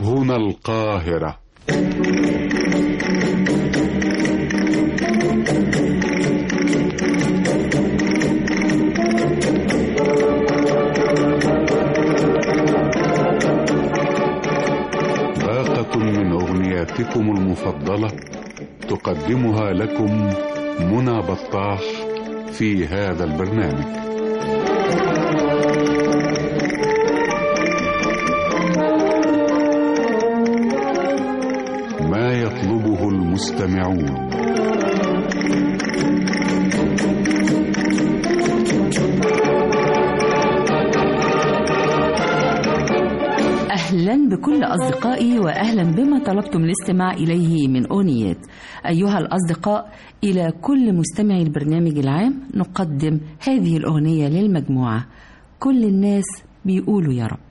هنا القاهرة باقة من أغنياتكم المفضلة تقدمها لكم منى بطاح في هذا البرنامج ما يطلبه المستمعون أهلا بكل أصدقائي وأهلا بما طلبتم الاستماع إليه من أغنيات أيها الأصدقاء إلى كل مستمعي البرنامج العام نقدم هذه الأغنية للمجموعة كل الناس بيقولوا يا رب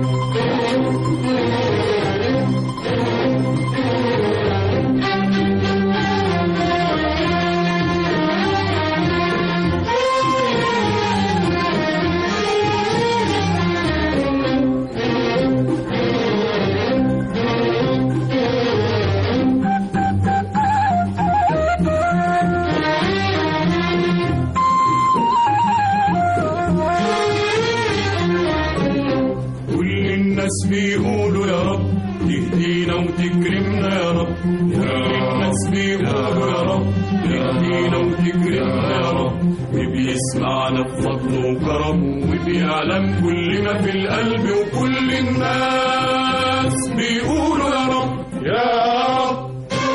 كل الناس بيقولوا يا رب تهدينا وتكرمنا يا رب كل الناس بيقولوا يا رب تهدينا وتكرمنا يا رب وبيسمعنا بفضله وكرمه وبيعلم كل ما في القلب وكل الناس بيقولوا يا رب يا رب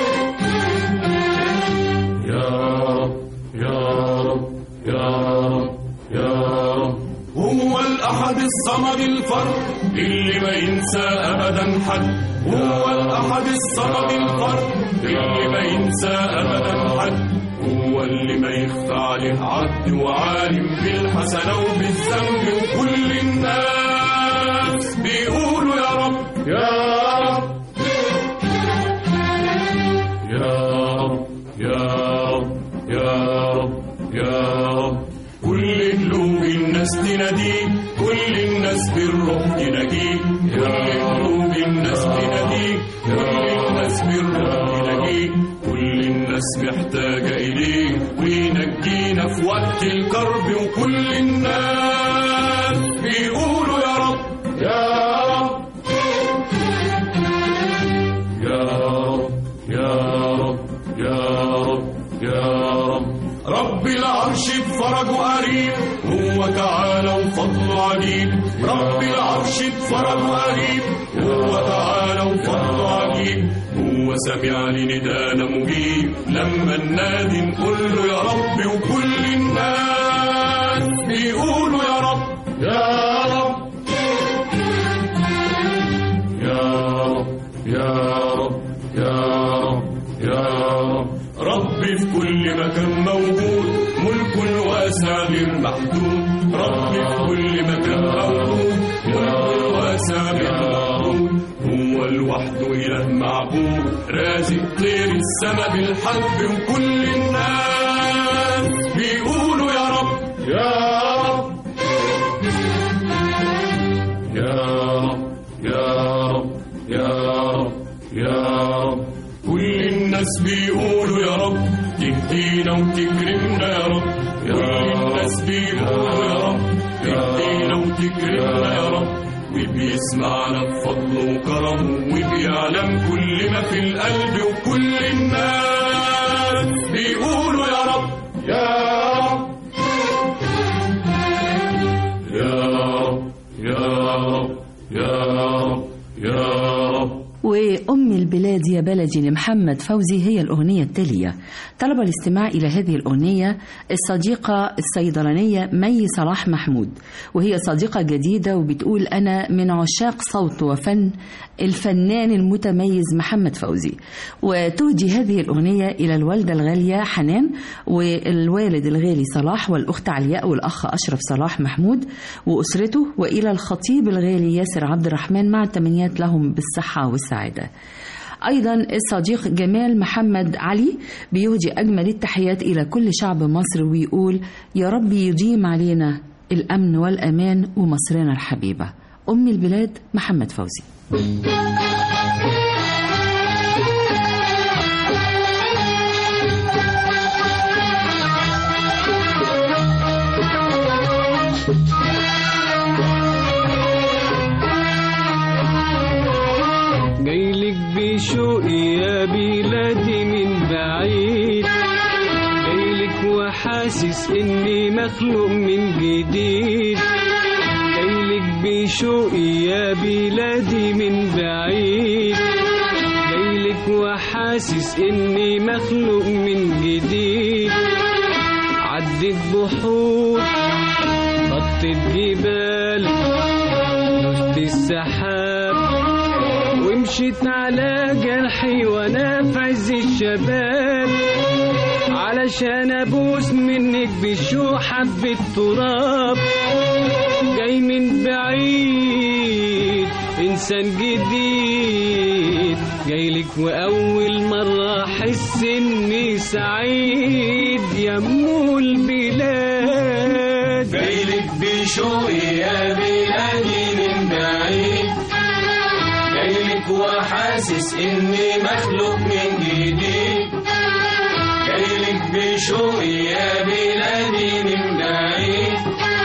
يا رب يا رب يا رب يا رب هو الأحد الصمد الفرد اللي ما ينسى أبدا حد هو الأحد الصمد الفرد اللي ما ينسى أبدا حد هو اللي ما يخفى عليه عبد وعالم بالحسنة وبالذنب وكل الناس بيقولوا يا رب يا رب يا رب يا رب يا رب يا رب كل قلوب الناس تناديه كل الناس بالروح تناديه كل قلوب الناس تناديه كل الناس بالروح تناديه كل الناس محتاجة إليه وينجينا في وقت الكرب وكل الناس بيقولوا يا رب يا رب يا رب يا رب يا رب يا رب رب العرش بفرجه قريب هو تعالى وفضله عجيب رب العرش بفرجه قريب هو تعالى وفضله عجيب هو سمع لندانا مجيب لما ننادي نقول له يا رب وكل الناس بيقولوا يا رب يا رب يا رب يا رب يا رب يا رب ربي في كل مكان موجود ملك واسع غير محدود ربي في كل مكان موجود ملك واسع غير محدود هو لوحده إله معبود رازق طير السما بالحب وكل الناس بيقولوا يا رب يا رب يا رب يا رب يا رب يا رب كل الناس بيقولوا يا رب تهدينا وتكرمنا يا رب كل الناس بيقولوا يا رب تهدينا وتكرمنا يا رب وبيسمعنا بفضله وكرمه وبيعلم كل ما في القلب وكل الناس بيقولوا يا رب يا رب يا رب يا رب يا رب يا رب وأم البلاد يا بلدي لمحمد فوزي هي الأغنية التالية طلب الاستماع إلى هذه الأغنية الصديقة الصيدلانية مي صلاح محمود وهي صديقة جديدة وبتقول أنا من عشاق صوت وفن الفنان المتميز محمد فوزي وتهدي هذه الأغنية إلى الوالدة الغالية حنان والوالد الغالي صلاح والأخت علياء والأخ أشرف صلاح محمود وأسرته وإلى الخطيب الغالي ياسر عبد الرحمن مع التمنيات لهم بالصحة والسعادة أيضا الصديق جمال محمد علي بيهدي أجمل التحيات إلى كل شعب مصر ويقول يا رب يديم علينا الأمن والأمان ومصرنا الحبيبة أم البلاد محمد فوزي بشوقي يا بلادي من بعيد جايلك وحاسس اني مخلوق من جديد جايلك بشوقي يا بلادي من بعيد جايلك وحاسس اني مخلوق من جديد عدت بحور خطت جبال نصت السحاب ومشيت على جرحي وانا في عز الشباب علشان ابوس منك بشو حبة تراب جاي من بعيد انسان جديد جايلك واول مرة احس اني سعيد يا ام البلاد جايلك بشوقي يا بلادي من بعيد جايلك وحاسس اني مخلوق من جديد جايلك بشوقي يا بلادي من بعيد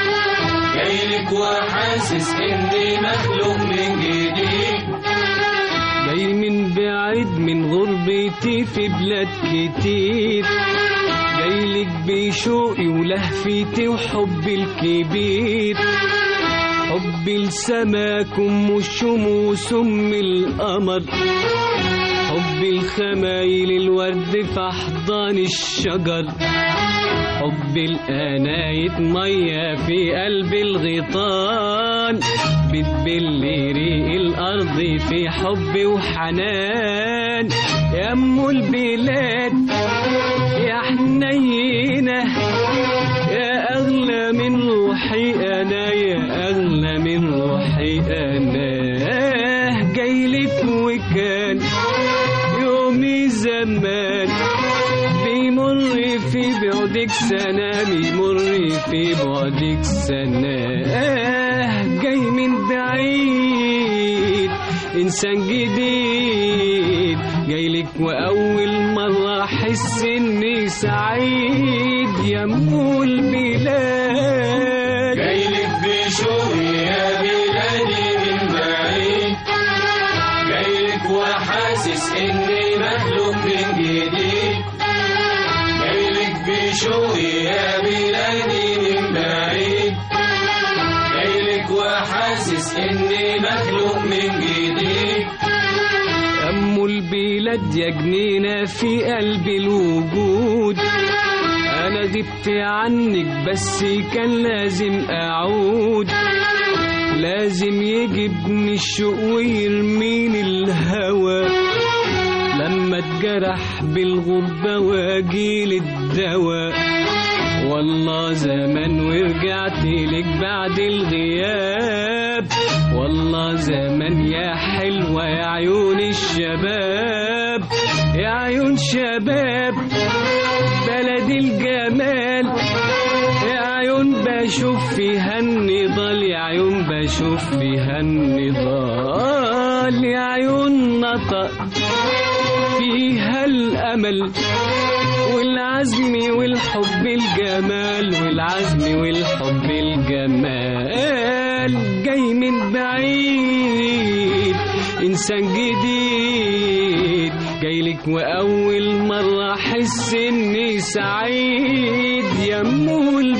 جايلك وحاسس اني مخلوق من جديد جاي من بعيد من غربتي في بلاد كتير جايلك بشوقي ولهفتي وحبي الكبير حبي لسماك ام الشموس ام القمر حبي الخمايل الورد في احضان الشجر حب القناية مية في قلب الغيطان بتبل ريق الأرض في حب وحنان يا أم البلاد يا حنينة يا أغلى من روحي أنا يا أغلى من روحي أنا جايلك وكان يومي زمان بيمر في بعدك سنة بيمر في بعدك سنة آه جاي من بعيد إنسان جديد جايلك وأول مرة أحس إني سعيد يا أم البلاد جايلك بشوقي يا بلادي من بعيد جايلك وحاسس اني مخلوق من جديد جايلك بشوقي يا بلادي من بعيد جايلك وحاسس اني مخلوق من جديد أم البلاد يا جنينة في قلب الوجود أنا غبت عنك بس كان لازم أعود لازم يجيبني الشوق ويرميني الهوى لما اتجرح بالغربة واجيل الدواء والله زمان ورجعت لك بعد الغياب والله زمان يا حلوة يا عيون الشباب يا عيون شباب بلد الجمال يا عيون بشوف فيها النضال يا عيون بشوف فيها النضال يا عيون نطق فيها الأمل والعزم والحب الجمال والعزم والحب الجمال جاي من بعيد إنسان جديد جايلك وأول مرة أحس إني سعيد يا أم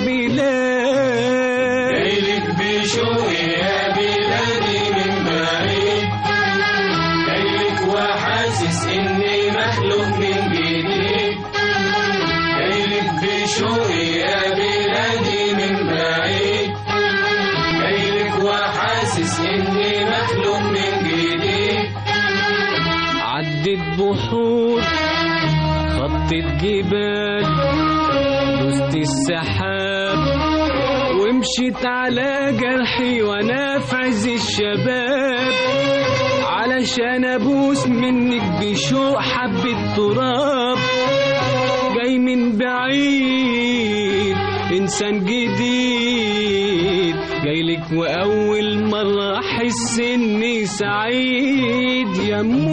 البلاد جايلك بشوقي يا بلادي من بعيد جايلك وحاسس اني مخلوق من جديد جايلك بشوقي يا بلادي من بعيد جايلك وحاسس اني مخلوق من جديد عدت بحور خطت جبال دوست السحاب ومشيت على جرحي وانا في عز الشباب علشان ابوس منك بشوق حبة تراب جاي من بعيد انسان جديد جايلك واول مرة احس اني سعيد يا ام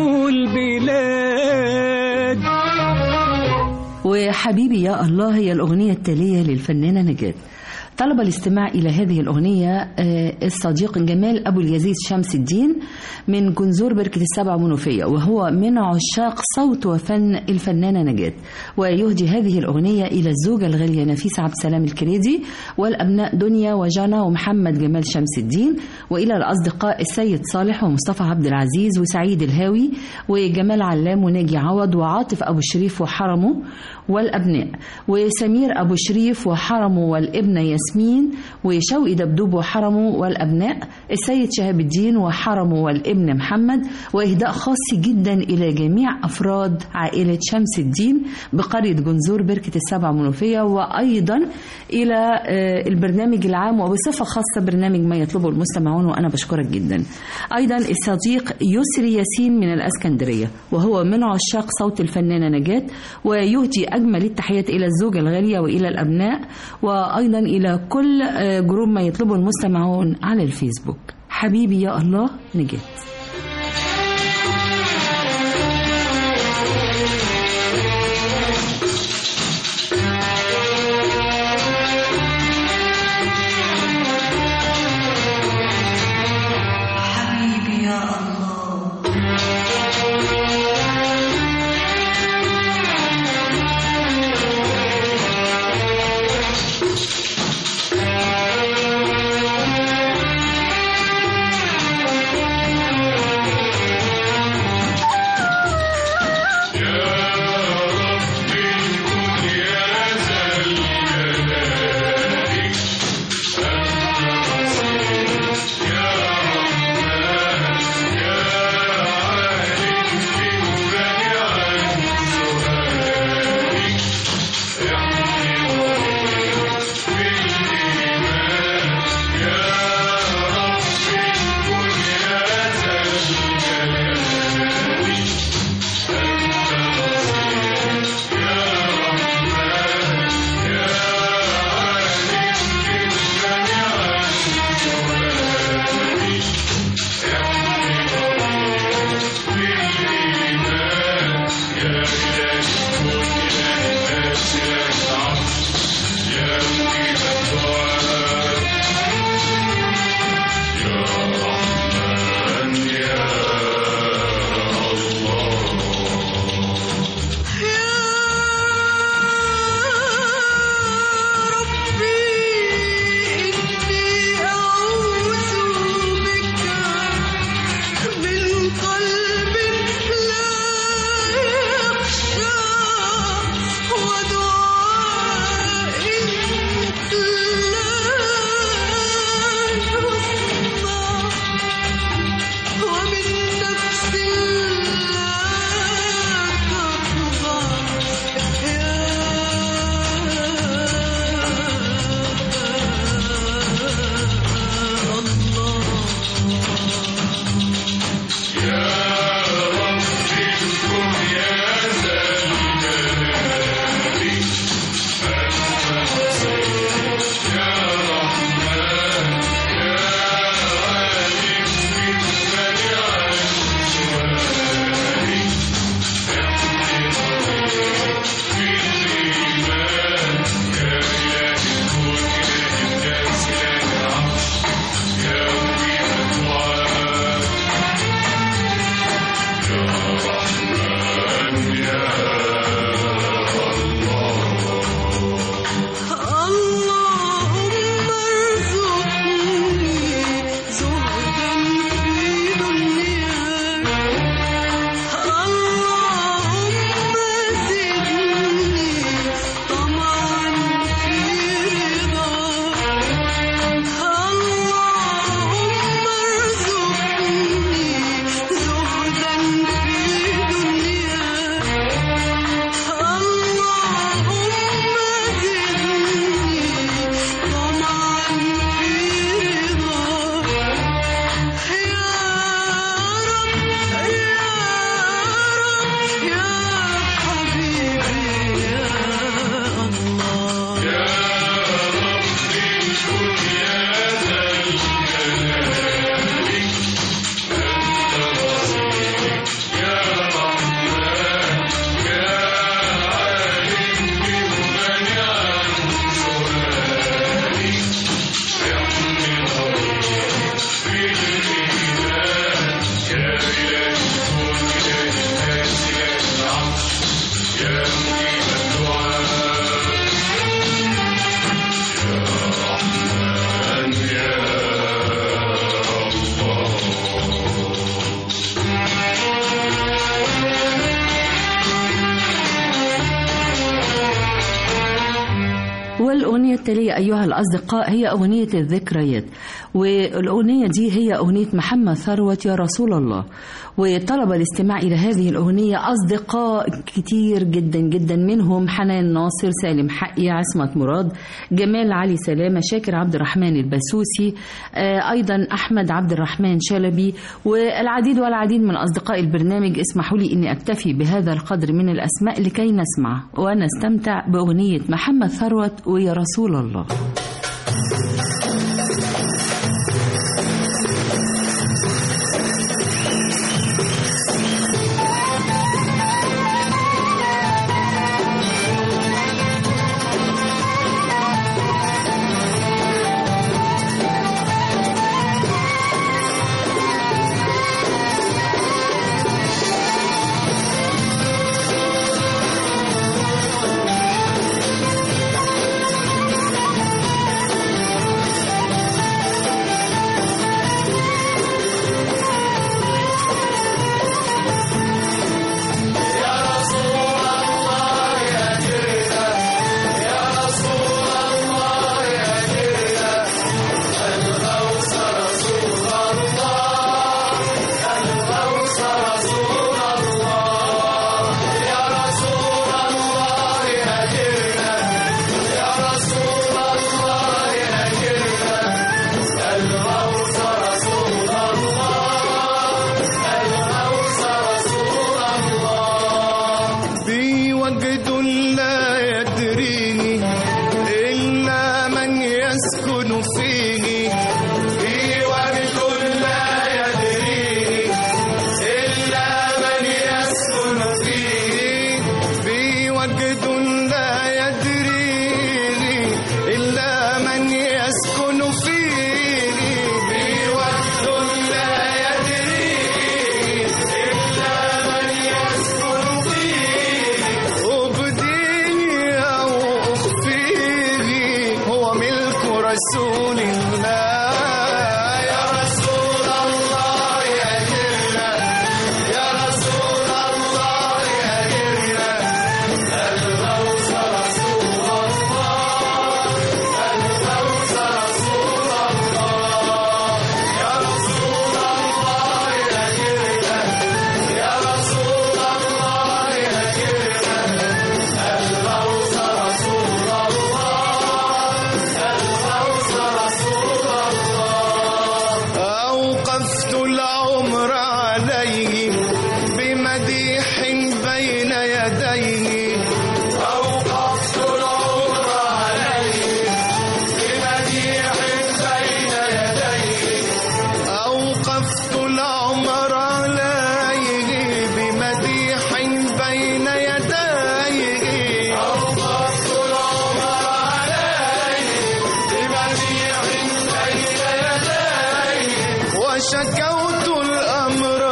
البلاد وحبيبي يا الله هي الأغنية التالية للفنانة نجاة طلب الاستماع إلى هذه الأغنية آه، الصديق جمال أبو اليزيد شمس الدين من جنزور بركة السبع منوفية وهو من عشاق صوت وفن الفنانة نجاة ويهدي هذه الأغنية إلى الزوجة الغالية نفيسة عبد السلام الكريدي والأبناء دنيا وجانا ومحمد جمال شمس الدين وإلى الأصدقاء السيد صالح ومصطفى عبد العزيز وسعيد الهاوي وجمال علام وناجي عوض وعاطف أبو شريف وحرمه والأبناء وسمير أبو شريف وحرمه والابنة ياسمين وشوقي دبدوب وحرمه والأبناء السيد شهاب الدين وحرمه والابن محمد وإهداء خاص جدا إلى جميع أفراد عائلة شمس الدين بقرية جنزور بركة السبع منوفية وأيضا إلى آه، البرنامج العام وبصفة خاصة برنامج ما يطلبه المستمعون وأنا بشكرك جدا أيضا الصديق يسري ياسين من الأسكندرية وهو من عشاق صوت الفنانة نجاة ويهدي أجمل التحيات إلى الزوجة الغالية وإلى الأبناء وأيضا إلى كل آه، جروب ما يطلبه المستمعون على الفيسبوك حبيبي يا الله نجاة حبيبي يا الله والأغنية التالية أيها الأصدقاء هي أغنية الذكريات والأغنية دي هي أغنية محمد ثروت يا رسول الله وطلب الاستماع إلى هذه الأغنية أصدقاء كتير جدا جدا منهم حنان ناصر سالم حقي عصمت مراد جمال علي سلامة شاكر عبد الرحمن البسوسي آه، أيضا أحمد عبد الرحمن شلبي والعديد والعديد من أصدقاء البرنامج اسمحوا لي أني أكتفي بهذا القدر من الأسماء لكي نسمع ونستمتع بأغنية محمد ثروت ويا رسول الله في وجد لا يدريني إلا من يسكن فيه في وجد لا يدريني إلا من يسكن فيه في وجد لا يدريني إلا من يسكن فيه في وجد لا يدريني إلا من يسكن فيه أبديه أو أخفيه هو ملك رسول الله يا رسول الله يا جنة يا رسول الله يا جنة الغوث رسول الله الغوث رسول الله يا رسول الله يا جنة يا رسول الله يا جنة الغوث رسول الله الغوث رسول الله أوقفت العمر عليه بمديح بين يديه أوقفت العمر عليه بمديح بين يديه أوقفت العمر عليه بمديح بين يديه أوقفت العمر عليه بمديح بين يديه وشكوت الأمر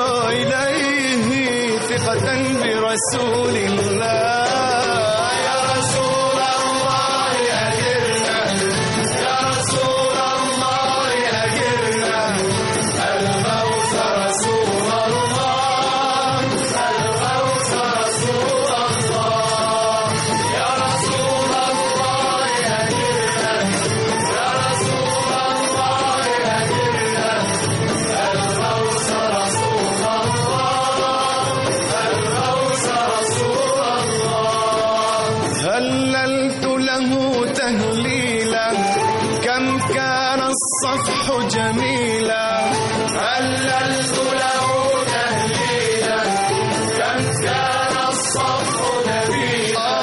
إليه ثقة برسول الله يا رسول الله يا جنة يا رسول الله يا جنة الغوث رسول الله الغوث رسول الله يا رسول الله يا جنة يا رسول الله يا جنة الغوث رسول الله الغوث رسول الله هللت له تهليلا كم كان الصفح جميلا هللت له تهليلا كم كان الصفح جميلا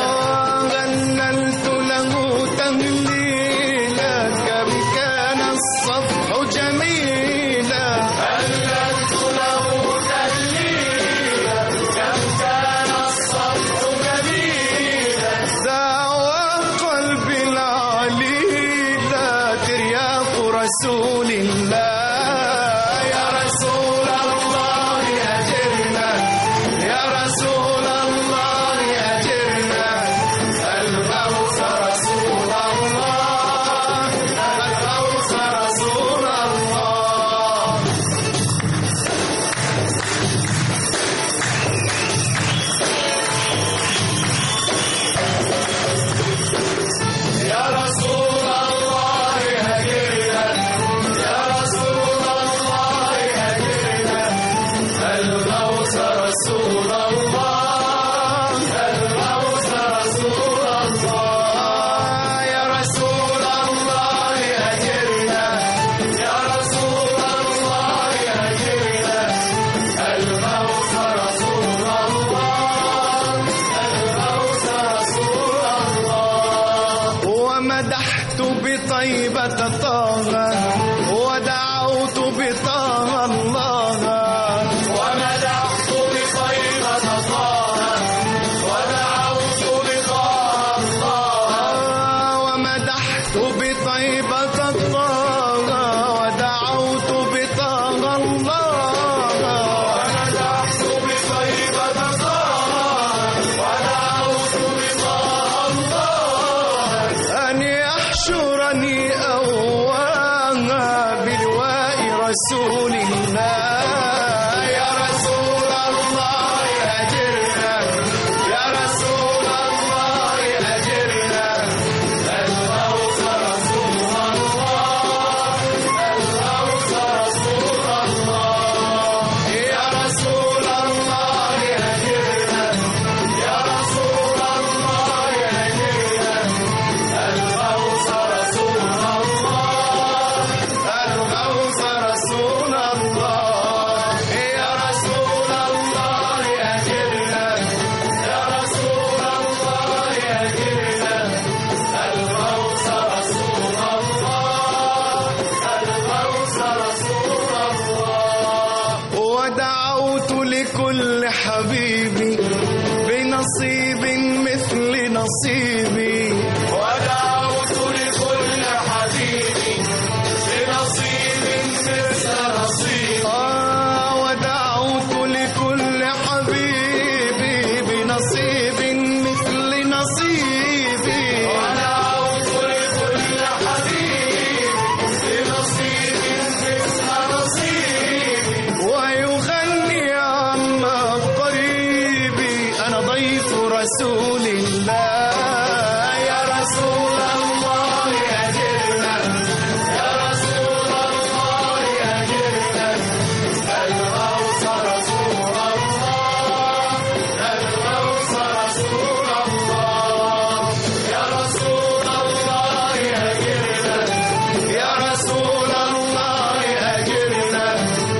هللت له تهليلا كم كان الصفح جميلا هللت له تهليلا كم كان الصفح جميلا دعوى قلبي العليلة ترياق رسول الله يا رسول بطيبة طه ودعوت بطه الله ومدحت بطيبة طه ودعوت بطه الله ومدحت بطيبة طه ودعوت بطه الله ومدحت بطيبة طه ودعوت بطه الله أن يحشرني أواها بلواء رسول الله يا رسول الله أجرنا يا رسول الله أجرنا الغوث رسول الله الغوث رسول الله يا رسول الله أجرنا يا رسول الله أجرنا الغوث رسول الله الغوث رسول الله يا رسول الله أجرنا يا رسول الله أجرنا الغوث رسول الله الغوث رسول الله ودعوت لكل حبيبي بنصيب مثل نصيبي ودعوت لكل حبيبي بنصيب مثل نصيبي آه ودعوت لكل حبيبي بنصيب مثل نصيبي ودعوت لكل حبيبي بنصيب مثل نصيبي ويغني عما قريبي أنا ضيف رسول الله يا رسول الله أجرنا يا رسول الله أجرنا الغوث رسول الله الغوث رسول الله يا رسول الله أجرنا يا رسول الله أجرنا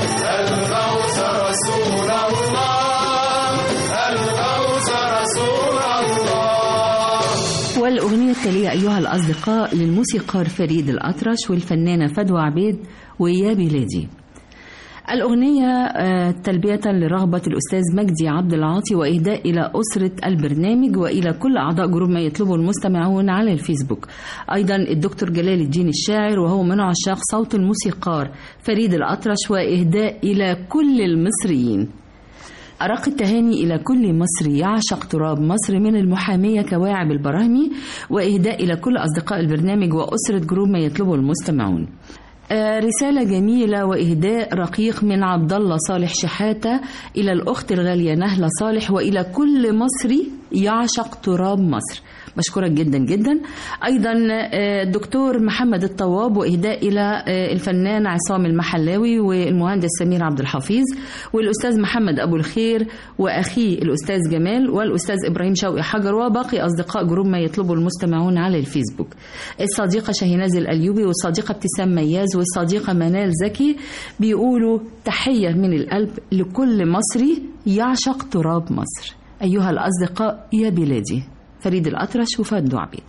الغوث رسول الله الغوث رسول الله والأغنية التالية أيها الأصدقاء للموسيقار فريد الأطرش والفنانة فدوى عبيد ويا بلادي الأغنية آه، تلبية لرغبة الأستاذ مجدي عبد العاطي وإهداء إلى أسرة البرنامج وإلى كل أعضاء جروب ما يطلبه المستمعون على الفيسبوك أيضا الدكتور جلال الدين الشاعر وهو من عشاق صوت الموسيقار فريد الأطرش وإهداء إلى كل المصريين أرق التهاني إلى كل مصري يعشق تراب مصر من المحامية كواعب البراهمي وإهداء إلى كل أصدقاء البرنامج وأسرة جروب ما يطلبه المستمعون آه، رسالة جميلة وإهداء رقيق من عبد الله صالح شحاتة إلى الأخت الغالية نهلة صالح وإلى كل مصري يعشق تراب مصر بشكرك جدا جدا أيضا آه، الدكتور محمد الطواب وإهداء إلى آه، الفنان عصام المحلاوي والمهندس سمير عبد الحفيظ والأستاذ محمد أبو الخير وأخيه الأستاذ جمال والأستاذ إبراهيم شوقي حجر وباقي أصدقاء جروب ما يطلبه المستمعون على الفيسبوك الصديقة شاهيناز الأليوبي والصديقة ابتسام مياز والصديقة منال زكي بيقولوا تحية من القلب لكل مصري يعشق تراب مصر أيها الأصدقاء يا بلادي فريد الأطرش وفادو عبيد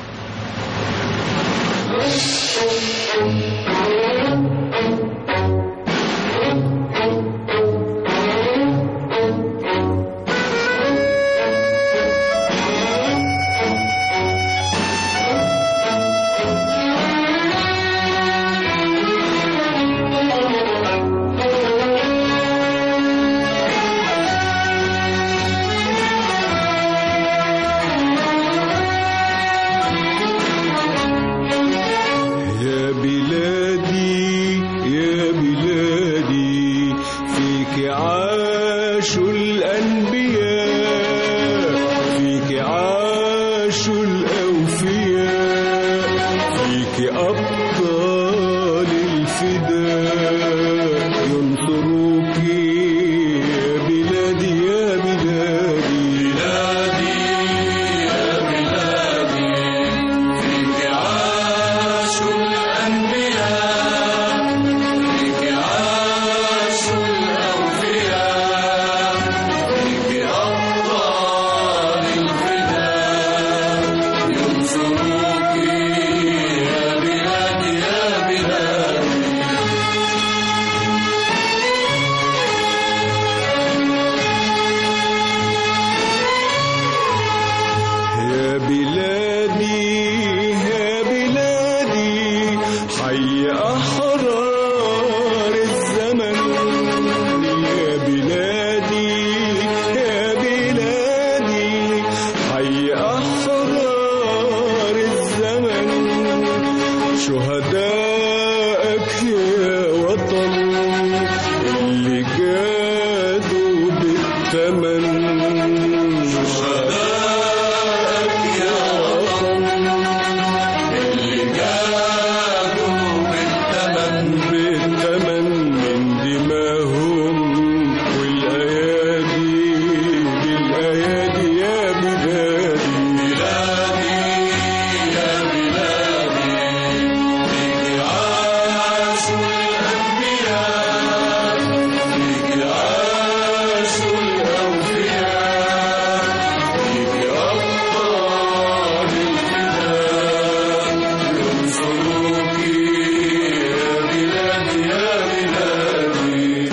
يا بلادي يا بلادي فيك عاشوا الأنبياء فيك عاشوا الأوفياء فيك أبطال الفداء ينصروك يا بلادي يا بلادي بلادي يا بلادي فيك عاشوا الأنبياء فيك عاشوا الأوفياء فيك أبطال الفداء ينصروك يا بلادي بالثمن شهدائك يا وطن اللي جادوا بالثمن بالثمن من دماهم والأيادي بالأيادي يا بلادي بلادي يا بلادي فيك عاشوا الأنبياء فيك عاشوا الأوفياء فيك أبطال الفداء ينصروك يا بلادي يا بلادي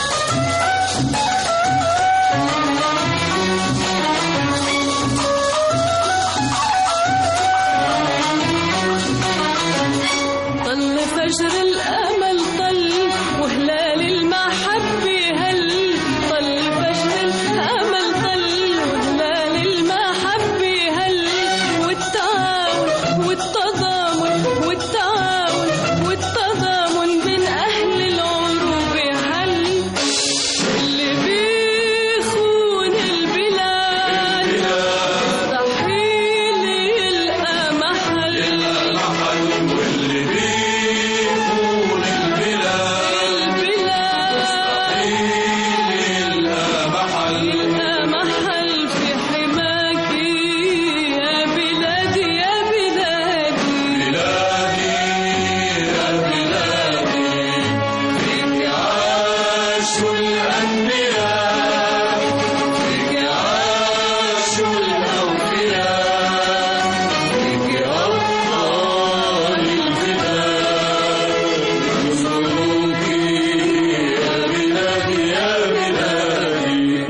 طل فجر الأمل طل وهلال المحبة هل طل فجر الأمل طل وهلال المحبة هل والتعاون والتضامن والتعاون والتضامن بين أهل العروبة هل اللي بيخون البلاد مستحيل يلقى محل المحل واللي بيخون البلاد البلاد إلا محل يلقى محل في حماك يا بلادي يا بلادي بلادي يا بلادي فيك عاشوا الأنبياء فيك عاشوا الأوفياء فيك أبطال الفداء ينصروك يا بلادي يا بلادي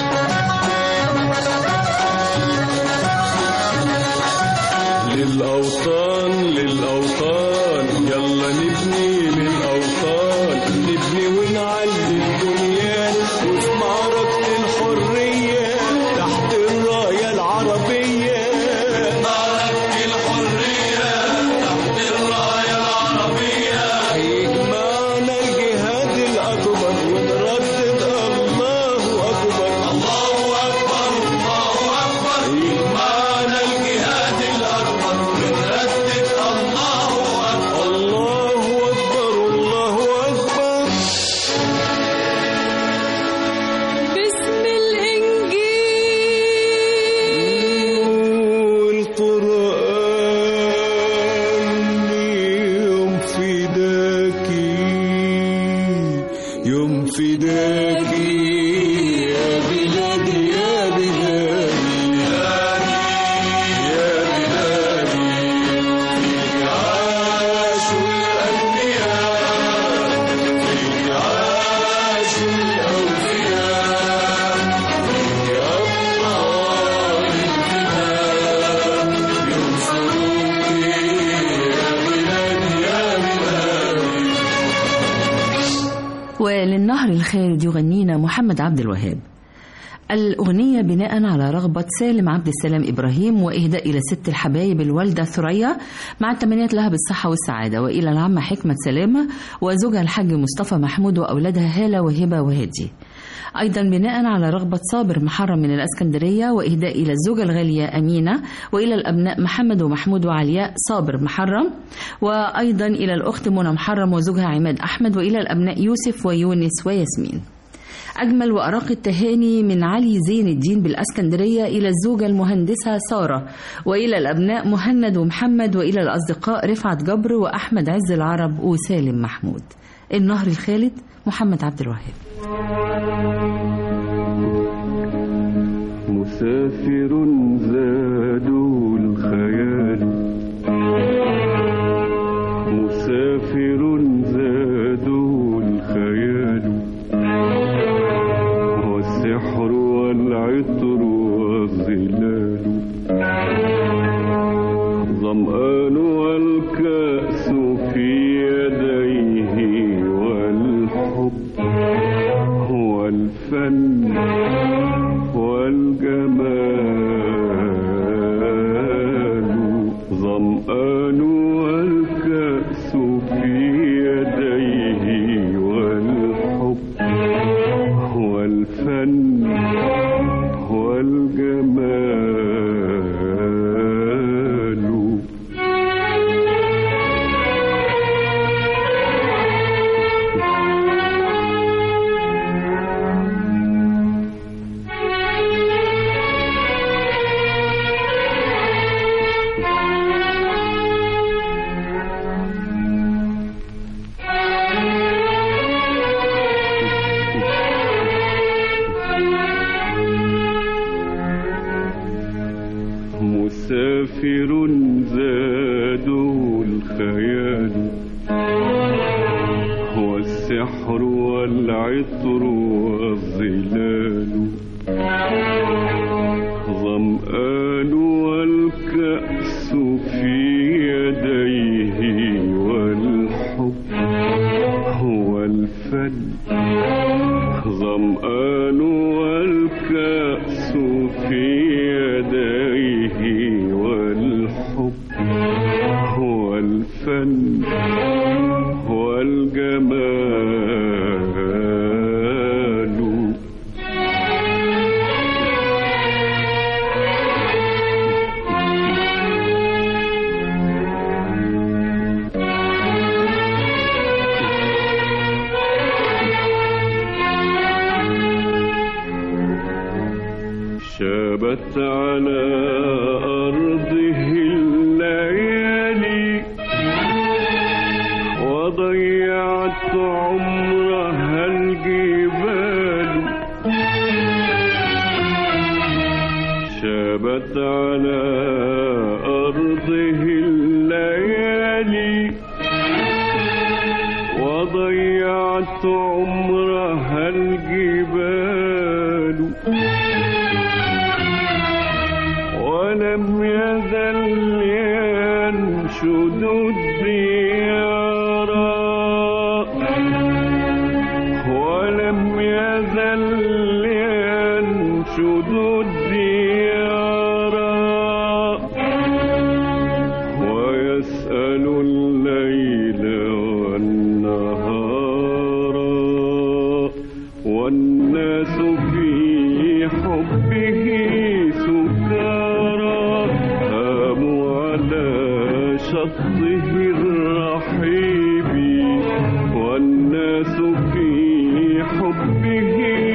للأوطان للأوطان يلا نبني للأوطان نبني ونعلي البنيان وفي معركة الحرية تحت الراية العربية معركة الحرية تحت الراية العربية يجمعنا الجهاد الأكبر ونردد الله أكبر الله أكبر الله أكبر يجمعنا الجهاد الأكبر ونردد الله أكبر الله أكبر الله أكبر باسم الإنجيل والقرآن يوم فداكي يوم فداكي يا بلادي يا بلادي يا بلادي فيك عاشوا الأنبياء فيك عاشوا الأوفياء فيك أبطال الفداء ينصروك يا بلادي يا بلادي وللنهر الخالد يغنينا محمد عبد الوهاب الأغنية بناء على رغبة سالم عبد السلام إبراهيم وإهداء إلى ست الحبايب الوالدة ثريا مع التمنيات لها بالصحة والسعادة وإلى العمة حكمة سلامة وزوجها الحاج مصطفى محمود وأولادها هالة وهبة وهادي أيضا بناء على رغبة صابر محرم من الأسكندرية وإهداء إلى الزوجة الغالية أمينة وإلى الأبناء محمد ومحمود وعلياء صابر محرم وأيضا إلى الأخت منى محرم وزوجها عماد أحمد وإلى الأبناء يوسف ويونس وياسمين أجمل وأرق التهاني من علي زين الدين بالأسكندرية إلى الزوجة المهندسة سارة وإلى الأبناء مهند ومحمد وإلى الأصدقاء رفعت جبر وأحمد عز العرب وسالم محمود النهر الخالد محمد عبد الوهاب مسافر زادوا الخيال مسافر زادوا الخيال والسحر والعطر والظلال ظمآن والكأس في يديه والحب والفن والجمال ظمآن والكأس في يديه والحب والفن مسافر زاده الخيال والسحر والعطر والظلال ظمآن والكأس في يديه والحب هو الفن ظمآن والكأس في يديه والحب هو الفن والجمال شابت على أرضه الليالي وضيعت عمرها الجبال شابت على أرضه الليالي وضيعت عمرها الجبال ولم يزل ينشد الديار ولم يزل ينشد الديار ويسأل الليل والنهار والناس في حبه سكارى هاموا على شطه الرحيب والناس في حبه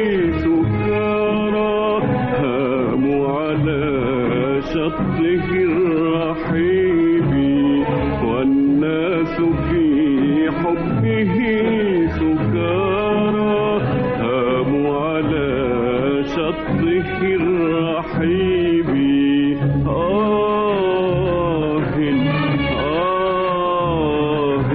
سكارى هاموا على شطه الرحيب والناس في حبه سكارى هاموا على شطه الرحيب آه آه آه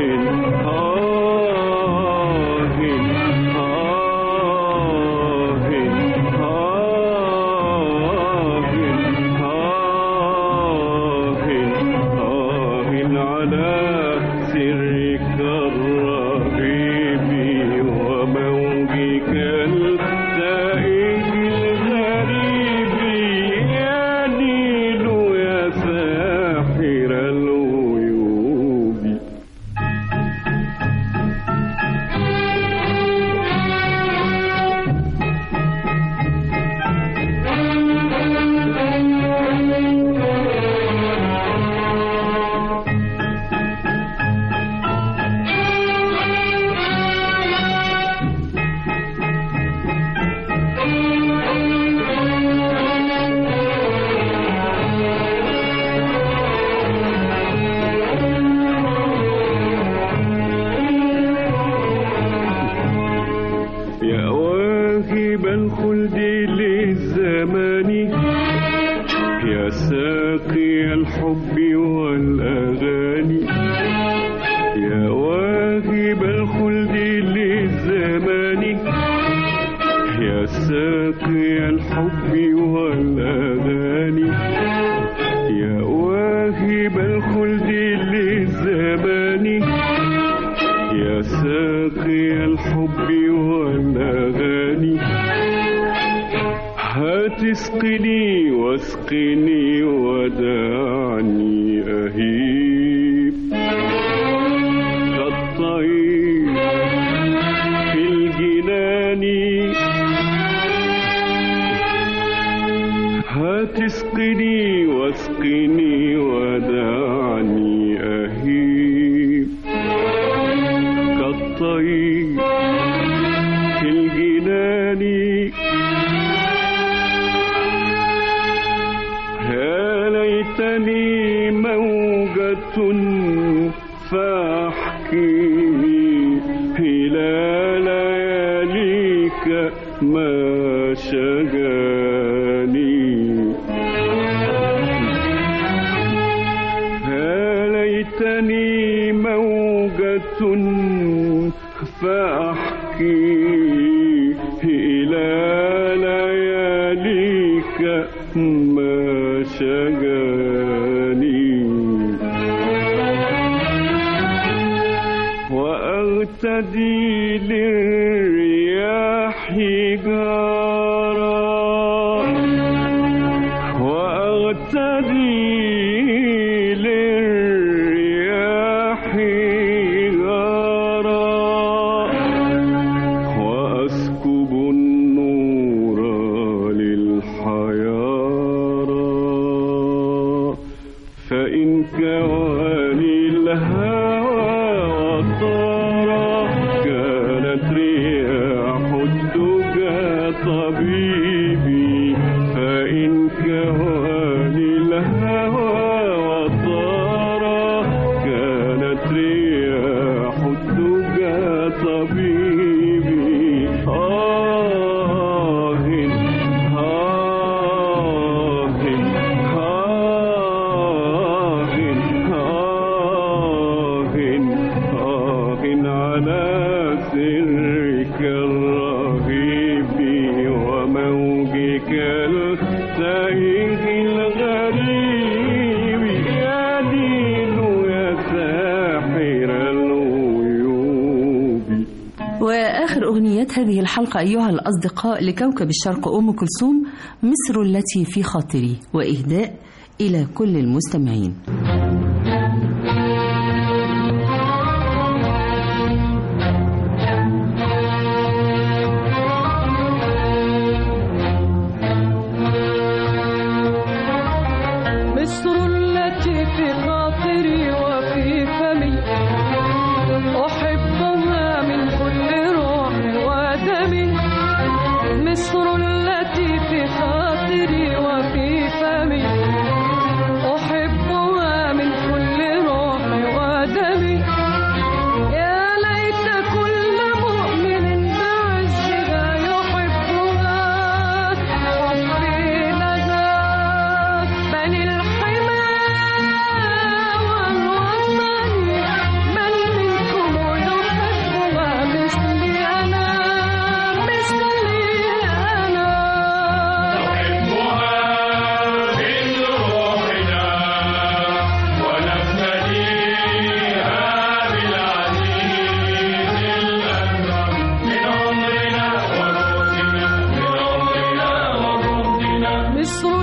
على سرك الرهيب وموجك التائب الغريب يا نيل يا ساحر الغيوب يا واهب الخلد للزمان يا ساقي الحب والأغاني يا واهب الخلد للزمان يا ساقي الحب والأغاني يا واهب الخلد للزمان يا ساقي الحب والأغاني هات اسقني واسقني ودعني أهيب كالطير في الجنان هات اسقني واسقني ودعني أهيب كالطير في الجنان يا ليتني موجة فاحكي إلى لياليك ما شجاني فأحكي إلى لياليك ما شجاني وأغتدي للرياح جارا وأغتدي للرياح غارا وأسكب النور للحيارى فإن كواني الهوى وطارا كانت رياح الدجى طبيبي فإن كواني الهوى وطارا كانت رياح الدجى طبيبي آه آه آه آه آه على سرك الرهيب وموجك التائه الغريب يا دين يا ساحر الغيوب وآخر أغنيات هذه الحلقة أيها الأصدقاء لكوكب الشرق أم كلثوم مصر التي في خاطري وإهداء إلى كل المستمعين مصر التي في خاطري وفي فمي أحبها من كل روح ودمي مصر التي في خاطري وفي فمي أحبها من كل روح ودمي يا ليت كل مؤمن بعزها يحبها حبي لها بني الحمى والوطن من منكم يحبها مثلي أنا مثلي أنا مصر